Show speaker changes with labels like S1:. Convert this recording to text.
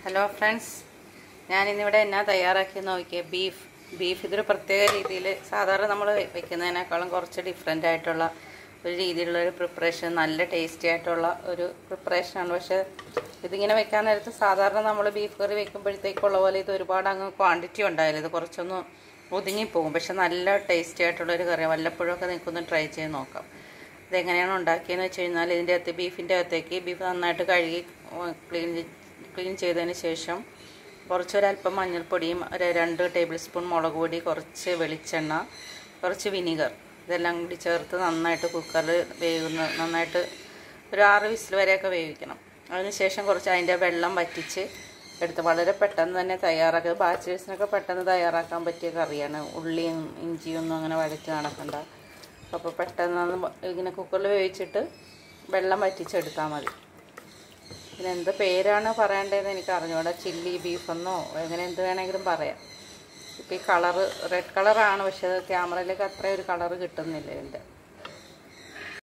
S1: hello friends ഞാനിന്നിവിടെ എന്നാ തയ്യാറാക്കി നോക്കിയേ ബീഫ് ബീഫ് ഇതൊരു പ്രത്യേക രീതിയിൽ സാധാരണ നമ്മൾ വെക്കുന്നതിനേക്കാളും കുറച്ച് ഡിഫറെൻ്റ് ആയിട്ടുള്ള ഒരു രീതിയിലുള്ള ഒരു പ്രിപ്പറേഷൻ നല്ല ടേസ്റ്റി ആയിട്ടുള്ള ഒരു പ്രിപ്പറേഷനാണ് പക്ഷേ ഇതിങ്ങനെ വെക്കാൻ നേരത്ത് സാധാരണ നമ്മൾ ബീഫ് കറി വെക്കുമ്പോഴത്തേക്കുള്ള പോലെ ഇത് ഒരുപാട് അങ്ങ് ക്വാണ്ടിറ്റി ഉണ്ടായില്ല ഇത് കുറച്ചൊന്ന് ഒതുങ്ങിപ്പോകും പക്ഷെ നല്ല ടേസ്റ്റി ആയിട്ടുള്ള ഒരു കറി വല്ലപ്പോഴൊക്കെ നിൽക്കൊന്ന് ട്രൈ ചെയ്ത് നോക്കാം ഇതെങ്ങനെയാണ് ഉണ്ടാക്കിയെന്ന് വെച്ച് കഴിഞ്ഞാൽ ഇതിൻ്റെ അകത്ത് ബീഫിൻ്റെ അകത്തേക്ക് ബീഫ് നന്നായിട്ട് കഴുകി ക്ലീൻ ക്ലീൻ ചെയ്തതിന് ശേഷം കുറച്ചൊരല്പം മഞ്ഞൾപ്പൊടിയും ഒരു രണ്ട് ടേബിൾ സ്പൂൺ മുളക് പൊടി കുറച്ച് വെളിച്ചെണ്ണ കുറച്ച് വിനീഗർ ഇതെല്ലാം കൂടി ചേർത്ത് നന്നായിട്ട് കുക്കറിൽ വേവുന്ന നന്നായിട്ട് ഒരു ആറ് വിസിൽ വരെയൊക്കെ വേവിക്കണം അതിനുശേഷം കുറച്ച് അതിൻ്റെ വെള്ളം വറ്റിച്ച് എടുത്ത് വളരെ പെട്ടെന്ന് തന്നെ തയ്യാറാക്കുക ബാച്ചിലേഴ്സിനൊക്കെ പെട്ടെന്ന് തയ്യാറാക്കാൻ പറ്റിയ കറിയാണ് ഉള്ളിയും ഇഞ്ചിയും ഒന്നും അങ്ങനെ വഴറ്റി നടക്കണ്ട അപ്പോൾ പെട്ടെന്ന് ഇങ്ങനെ കുക്കറിൽ വേവിച്ചിട്ട് വെള്ളം വറ്റിച്ചെടുത്താൽ മതി പിന്നെ എന്ത് പേരാണ് പറയേണ്ടതെന്ന് എനിക്ക് അറിഞ്ഞൂടാ ചില്ലി ബീഫെന്നോ എങ്ങനെ എന്ത് വേണമെങ്കിലും പറയാം ഇപ്പോൾ ഈ കളറ് റെഡ് കളറാണ് പക്ഷേ അത് ക്യാമറയിലേക്ക് അത്ര ഒരു കളറ് കിട്ടുന്നില്ല ഇതിൻ്റെ